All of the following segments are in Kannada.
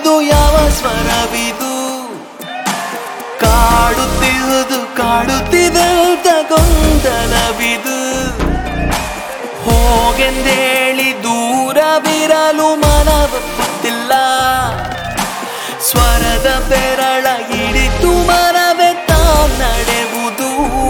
ಇದು ಯಾವ ಸ್ವರವಿದು ಕಾಡುತ್ತಿರುವುದು ಕಾಡುತ್ತಿದಂತ ಗೊಂದಲವಿದು ಹೋಗೆಂದೇಳಿ ದೂರವಿರಲು ಮನವೊಪ್ಪುತ್ತಿಲ್ಲ ಸ್ವರದ ಬೆರಳ ಹಿಡಿತು ಮನವೇ ತಾ ನಡೆವುದು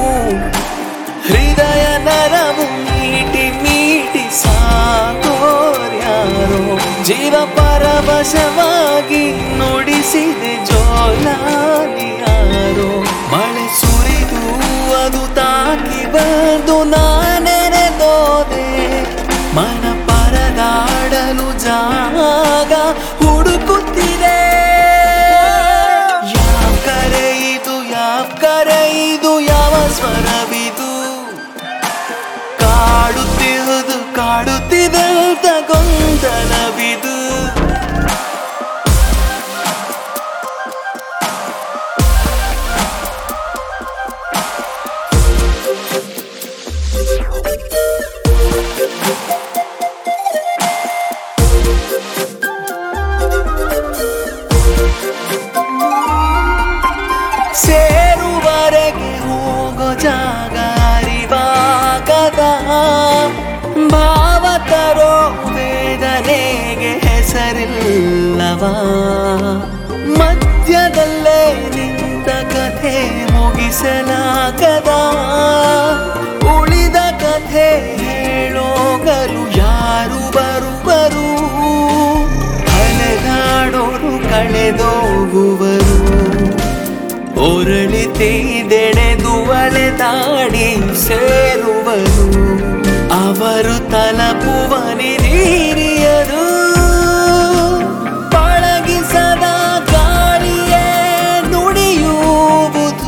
ಹೃದಯ ನರವು ಮೀಟಿ ಮೀಟಿ ಸಾಕೋರ್ಯಾರೋ ಜೀವ ಪರವಶವಾಗಿ ನುಡಿಸಿದೆ ಜೋಲಾಲಿಯಾರೋ ಮಳೆ ಸುರಿದು ಅದು ತಾಕಿ ಬಂದು ನಾನೆನೆದೋದೆ ಮನ ಪರದಾಡಲು ಜಾಗ ಹುಡುಕುತ್ತಿದೆ ಯಾವ ಕರೆ ಇದು ಯಾವ ಕರೆ ಇದು ಯಾವ ಸ್ವರವಿದು ಕಾಡುತ್ತಿರುವುದು ಕಾಡುತ್ತಿದಂತ ಗೊಂದಲವಿದು ಸೇರುವರೆಗೆ ಹೋಗೋ ಜಾಗ ಅರಿವಾಗದ ಭಾವ ತರೋ ವೇದನೆಗೆ ಹೆಸರಿಲ್ಲವ ಮಧ್ಯದಲ್ಲೇ ನಿಂತ ಕಥೆ ಮುಗಿಸಲಾಗದ ಉಳಿದ ಕಥೆ ಹೇಳೋಗಲು ಯಾರು ಬರುವರು ಅಲೆದಾಡೋರು ಕಳೆದೋಗುವರು ಒರಳಿತೆದೆಳೆದು ಅಲೆದಾಡಿ ಸೇರುವರು ಅವರು ತಲಪುವ ನಿರೀರಿಯರು ಪಳಗಿಸದ ಗಾಳಿಯೇ ನುಡಿಯುವುದು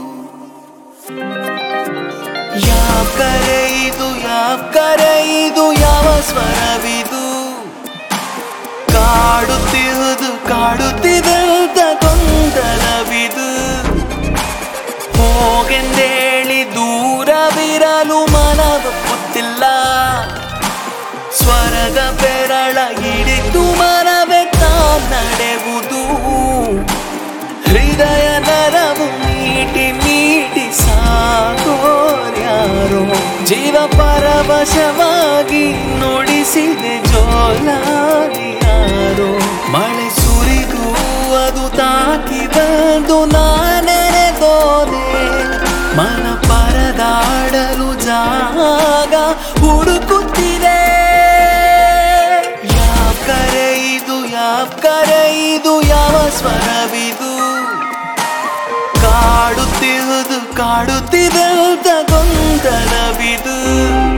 ಯಾವ ಕರೆ ಇದು ಯಾವ ಕರೆ ಇದು ಯಾವ ಸ್ವರವಿದು ಕಾಡುತ್ತಿರುವುದು ಕಾಡುತ್ತಿದಂತ ಗೊಂದಲವಿದು ಹೋಗೆಂದೇಳಿ ದೂರವಿರಲು ಮನವೊಪ್ಪುತ್ತಿಲ್ಲ ಸ್ವರದ ಬೆರಳ ಹಿಡಿದು ಮನವೇ ತಾ ನಡೆವುದು ಹೃದಯ ನರವು ಮೀಟಿ ಮೀಟಿ ಸಾಗೋರ್ಯಾರೋ ಜೀವ ಪರವಶವಾಗಿ ನುಡಿಸಿದೆ ಜೋಲಾಲಿಯಾರೋ ಮಳೆ ಸುರಿದು ಅದು ತಾಕಿ ಬಂದು ನಾನೆನೆದೋದೆ ಮನ ಪರದಾಡಲು ಜಾಗ ಹುಡುಕುತ್ತಿದೆ ಯಾವ ಕರೆ ಇದು ಯಾವ ಕರೆ ಇದು ಯಾವ ಸ್ವರವಿದು ಕಾಡುತ್ತಿರುವುದು ಕಾಡುತ್ತಿದಂತ ಗೊಂದಲವಿದು